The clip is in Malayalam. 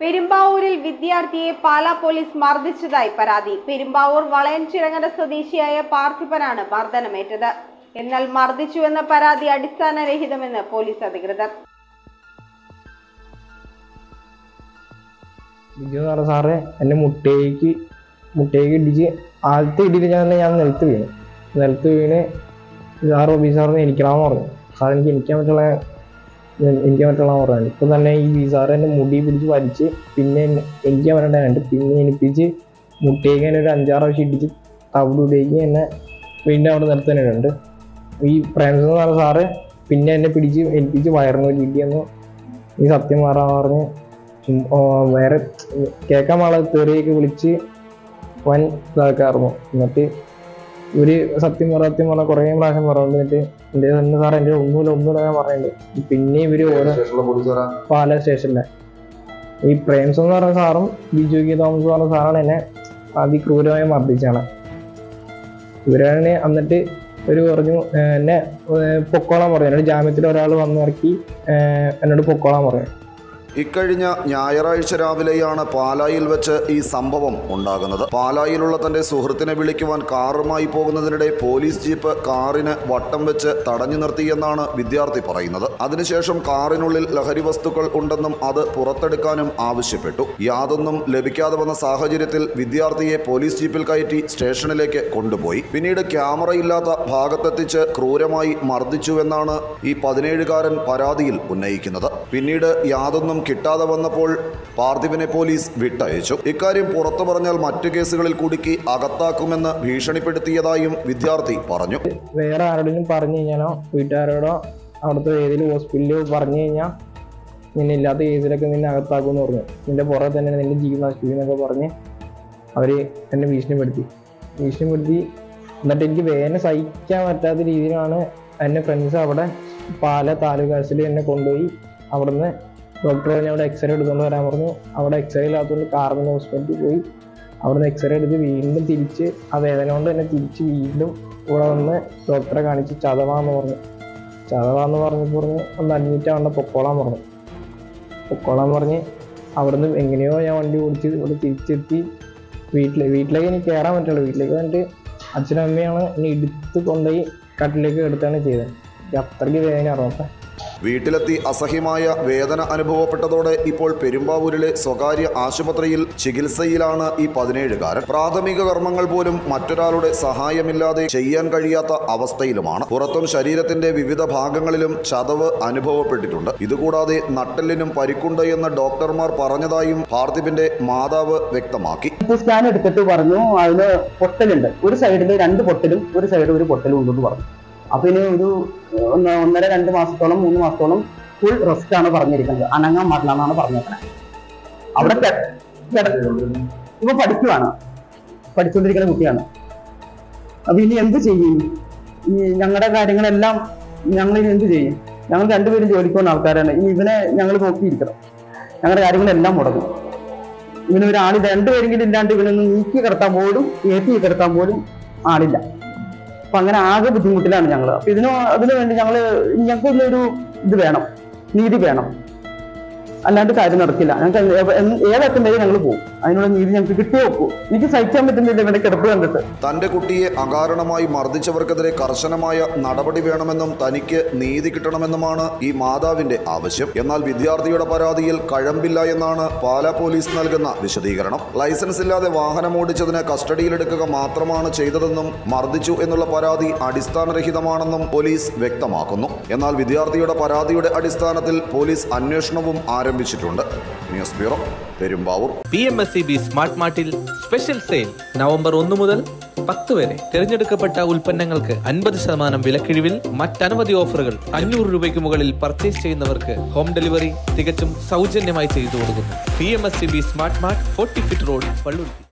പെരുമ്പാവൂരിൽ വിദ്യാർത്ഥിയെ പാലാ പോലീസ് മർദ്ദിച്ചതായി പരാതി പെരുമ്പാവൂർ വളയൻചിറങ്ങര സ്വദേശിയായ പാർത്ഥിപനാണ് മർദ്ദനമേറ്റത് എന്നാൽ മർദ്ദിച്ചുവെന്ന പരാതി അടിസ്ഥാനരഹിതമെന്ന് പോലീസ് അധികൃതർ ബിജു എന്ന് പറഞ്ഞ സാറ് എന്നെ മുട്ടേക്ക് മുട്ടേക്ക് ഇടിച്ച് ആദ്യത്തെ ഇടിയിൽ ഞാൻ ഞാൻ നിലത്ത് വീണു നിലത്ത് വീണ് സാർ ബി സാറിന് എനിക്കണമെന്ന് പറഞ്ഞു സാർ എനിക്ക് എനിക്കാൻ പറ്റുള്ള എനിക്കാൻ പറ്റുള്ള പറഞ്ഞു ഇപ്പം തന്നെ ഈ ബി സാർ എന്നെ മുടി പിടിച്ച് വലിച്ച് പിന്നെ എന്നെ എനിക്കാൻ പറ്റേണ്ടതുണ്ട് പിന്നെ എനിപ്പിച്ച് മുട്ടേക്ക് എന്നെ ഒരു അഞ്ചാറ് പ്രാവശ്യം ഇടിച്ച് തവിടൂടേക്ക് എന്നെ വീണ്ടും അവിടെ നിർത്താനുണ്ട് ഈ പ്രേംസ് എന്ന് പറഞ്ഞ സാറ് പിന്നെ എന്നെ പിടിച്ച് എനിപ്പിച്ച് വയറിന് ഒരു ഇടിയെന്ന് ഈ സത്യം മാറാന്ന് പറഞ്ഞ് ചും- ആ, വേറെ കേൾക്കാൻ ആളെ തെറിയൊക്കെ വിളിച്ച് വൻ ഇതാക്കാറുന്നു എന്നിട്ട് ഒരു സത്യം പറ സത്യം പറഞ്ഞ കുറേ പ്രാവശ്യം പറഞ്ഞു എന്നിട്ട് എൻ്റെ തന്നെ സാർ എൻ്റെ ഒന്നുമില്ല ഒന്നുമില്ല ഞാൻ പറഞ്ഞിട്ടുണ്ട് പിന്നെ ഇവര് ഓരോ സ്റ്റേഷനിലെ പോലീസുകാരാ പാല സ്റ്റേഷനിലെ ഈ പ്രേംസ് എന്ന് പറഞ്ഞ സാറും ബിജു കെ തോമസ് പറഞ്ഞ സാറാണ് എന്നെ അതിക്രൂരമായി മർദ്ദിച്ചാണ് ഇവരാണ് എന്നിട്ട് ഒരു പറഞ്ഞു ഏർ എന്നെ ഏർ പൊക്കോളാൻ പറഞ്ഞു എന്നോട് ജാമ്യത്തിൽ ഒരാൾ വന്നിറക്കി ഏർ എന്നോട് പൊക്കോളാൻ പറഞ്ഞു ഇക്കഴിഞ്ഞ ഞായറാഴ്ച രാവിലെയാണ് പാലായിൽ വെച്ച് ഈ സംഭവം ഉണ്ടാകുന്നത് പാലായിലുള്ള തന്റെ സുഹൃത്തിനെ വിളിക്കുവാൻ കാറുമായി പോകുന്നതിനിടെ പോലീസ് ജീപ്പ് കാറിന് വട്ടം വെച്ച് തടഞ്ഞു നിർത്തിയെന്നാണ് വിദ്യാർത്ഥി പറയുന്നത് അതിനുശേഷം കാറിനുള്ളിൽ ലഹരി വസ്തുക്കൾ ഉണ്ടെന്നും അത് പുറത്തെടുക്കാനും ആവശ്യപ്പെട്ടു യാതൊന്നും ലഭിക്കാതെ വന്ന സാഹചര്യത്തിൽ വിദ്യാർത്ഥിയെ പോലീസ് ജീപ്പിൽ കയറ്റി സ്റ്റേഷനിലേക്ക് കൊണ്ടുപോയി പിന്നീട് ക്യാമറയില്ലാത്ത ഭാഗത്തെത്തിച്ച് ക്രൂരമായി മർദ്ദിച്ചുവെന്നാണ് ഈ പതിനേഴുകാരൻ പരാതിയിൽ ഉന്നയിക്കുന്നത് പിന്നീട് യാതൊന്നും കിട്ടാതെ വന്നപ്പോൾ പാർത്ഥിവിനെ പോലീസ് വിട്ടയച്ചു ഇക്കാര്യം പുറത്തു പറഞ്ഞാൽ മറ്റു കേസുകളിൽ കുടുക്കി അകത്താക്കുമെന്ന് ഭീഷണിപ്പെടുത്തിയതായും വിദ്യാർത്ഥി പറഞ്ഞു വേറെ ആരോടെങ്കിലും പറഞ്ഞു കഴിഞ്ഞാലോ വീട്ടുകാരോടോ അവിടുത്തെ ഏതെങ്കിലും ഹോസ്പിറ്റലിലോ പറഞ്ഞു കഴിഞ്ഞാൽ നിന്നെ ഇല്ലാത്ത കേസിലൊക്കെ നിന്നെ അകത്താക്കുമെന്ന് പറഞ്ഞു നിന്റെ പുറകെ തന്നെ നിന്റെ ജീവിതം നശിപ്പിക്കുന്നൊക്കെ പറഞ്ഞ് അവർ എന്നെ ഭീഷണിപ്പെടുത്തി ഭീഷണിപ്പെടുത്തി എന്നിട്ട് എനിക്ക് വേദന സഹിക്കാൻ പറ്റാത്ത രീതിയിലാണ് എൻ്റെ ഫ്രണ്ട്സ് അവിടെ പാല താലൂക്ക് ആശുപത്രിയിൽ എന്നെ കൊണ്ടുപോയി അവിടുന്ന് ഡോക്ടർ പറഞ്ഞ് അവിടെ എക്സ്റേ എടുത്തുകൊണ്ട് വരാൻ പറഞ്ഞു അവിടെ എക്സ്റേ ഇല്ലാത്തതുകൊണ്ട് കാർബൺ ഹോസ്പിറ്റലിൽ പോയി അവിടുന്ന് എക്സ്റേ എടുത്ത് വീണ്ടും തിരിച്ച് ആ വേദന കൊണ്ട് തന്നെ തിരിച്ച് വീണ്ടും ഇവിടെ വന്ന് ഡോക്ടറെ കാണിച്ച് ചതവാന്ന് പറഞ്ഞു ചതവാന്ന് പറഞ്ഞപ്പോൾ പറഞ്ഞ് ഒന്ന് അഡ്മിറ്റ് ആവേണ്ട പൊക്കോളാൻ പറഞ്ഞു പൊക്കോളാൻ പറഞ്ഞ് അവിടുന്ന് എങ്ങനെയോ ഞാൻ വണ്ടി ഓടിച്ച് ഇവിടെ തിരിച്ചെത്തി വീട്ടിൽ വീട്ടിലേക്ക് എനിക്ക് കയറാൻ പറ്റുള്ളൂ വീട്ടിലേക്ക് വന്നിട്ട് അച്ഛനും അമ്മയാണ് എന്നെ എടുത്ത് കൊണ്ടുപോയി കട്ടിലേക്ക് എടുത്താണ് ചെയ്തത് എനിക്ക് അത്രയ്ക്ക് വേദന അറിയാം വീട്ടിലെത്തി അസഹ്യമായ വേദന അനുഭവപ്പെട്ടതോടെ ഇപ്പോൾ പെരുമ്പാവൂരിലെ സ്വകാര്യ ആശുപത്രിയിൽ ചികിത്സയിലാണ് ഈ പതിനേഴുകാരൻ പ്രാഥമിക കർമ്മങ്ങൾ പോലും മറ്റൊരാളുടെ സഹായമില്ലാതെ ചെയ്യാൻ കഴിയാത്ത അവസ്ഥയിലുമാണ് പുറത്തും ശരീരത്തിന്റെ വിവിധ ഭാഗങ്ങളിലും ചതവ് അനുഭവപ്പെട്ടിട്ടുണ്ട് ഇതുകൂടാതെ നട്ടെല്ലിനും പരിക്കുണ്ട് എന്ന് ഡോക്ടർമാർ പറഞ്ഞതായും പാർത്ഥിബിന്റെ മാതാവ് വ്യക്തമാക്കി ഇപ്പൊ സ്കാൻ എടുത്തിട്ട് പറഞ്ഞു അതിന് പൊട്ടലുണ്ട് ഒരു സൈഡിൽ രണ്ട് പൊട്ടലും ഒരു സൈഡിൽ ഒരു പൊട്ടലും ഉണ്ടെന്ന് പറഞ്ഞു അപ്പൊ ഇനി ഒരു ഒന്ന് ഒന്നര രണ്ട് മാസത്തോളം മൂന്ന് മാസത്തോളം ഫുൾ റെസ്റ്റ് ആണ് പറഞ്ഞിരിക്കുന്നത് അനങ്ങാൻ പാടില്ല എന്നാണ് പറഞ്ഞേക്കണത് അവിടെ കെ- കിട- ഇപ്പൊ പഠിക്കുവാണ് പഠിച്ചുകൊണ്ടിരിക്കുന്ന കുട്ടിയാണ് അപ്പൊ ഇനി എന്ത് ചെയ്യും ഈ ഞങ്ങളുടെ കാര്യങ്ങളെല്ലാം ഞങ്ങൾ ഇനി എന്ത് ചെയ്യും ഞങ്ങൾ രണ്ടുപേരും ജോലിക്ക് പോകുന്ന ആൾക്കാരാണ് ഇനി ഇവനെ ഞങ്ങൾ നോക്കിയിരിക്കണം ഞങ്ങളുടെ കാര്യങ്ങളെല്ലാം മുടങ്ങും ഇവന് ഒരാൾ രണ്ടുപേരെങ്കിലും ഇല്ലാണ്ട് ഇവനൊന്ന് നീക്കി കിടത്താൻ പോലും ഏറ്റി കിടത്താൻ പോലും ആളില്ല അപ്പൊ അങ്ങനെ ആകെ ബുദ്ധിമുട്ടിലാണ് ഞങ്ങൾ അപ്പൊ ഇതിന് അതിനു വേണ്ടി ഞങ്ങള് ഞങ്ങൾക്ക് ഇതിലൊരു ഇത് വേണം നീതി വേണം അല്ലാണ്ട് കാര്യം നടക്കില്ല ഞങ്ങൾക്ക് ഏ- ഏ- ഏതറ്റം വരെ ഞങ്ങൾ പോകും അതിനുള്ള നീതി ഞങ്ങൾക്ക് കിട്ടിയേ വെക്കൂ എനിക്ക് സഹിക്കാൻ പറ്റുന്നില്ല ഇവന്റെ കിടപ്പ് കണ്ടിട്ട് തന്റെ കുട്ടിയെ അകാരണമായി മർദ്ദിച്ചവർക്കെതിരെ കർശനമായ നടപടി വേണമെന്നും തനിക്ക് നീതി കിട്ടണമെന്നുമാണ് ഈ മാതാവിന്റെ ആവശ്യം എന്നാൽ വിദ്യാർത്ഥിയുടെ പരാതിയിൽ കഴമ്പില്ല എന്നാണ് പാലാ പോലീസ് നൽകുന്ന വിശദീകരണം ലൈസൻസ് ഇല്ലാതെ വാഹനമോടിച്ചതിന് കസ്റ്റഡിയിലെടുക്കുക മാത്രമാണ് ചെയ്തതെന്നും മർദ്ദിച്ചു എന്നുള്ള പരാതി അടിസ്ഥാനരഹിതമാണെന്നും പോലീസ് വ്യക്തമാക്കുന്നു എന്നാൽ വിദ്യാർത്ഥിയുടെ പരാതിയുടെ അടിസ്ഥാനത്തിൽ പോലീസ് അന്വേഷണവും ആരംഭിച്ചിട്ടുണ്ട് news bureau Perumbavoor P M S C B smart മാർട്ടിൽ സ്പെഷ്യൽ സെയിൽ നവംബർ ഒന്ന് മുതൽ പത്ത് വരെ തിരഞ്ഞെടുക്കപ്പെട്ട ഉൽപ്പന്നങ്ങൾക്ക് അൻപത് ശതമാനം വിലക്കിഴിവിൽ മറ്റനവധി ഓഫറുകൾ അഞ്ഞൂറ് രൂപയ്ക്ക് മുകളിൽ പർച്ചേസ് ചെയ്യുന്നവർക്ക് ഹോം ഡെലിവറി തികച്ചും സൗജന്യമായി ചെയ്തു കൊടുക്കുന്നു P M S C B smart mart forty feet road Palluruthy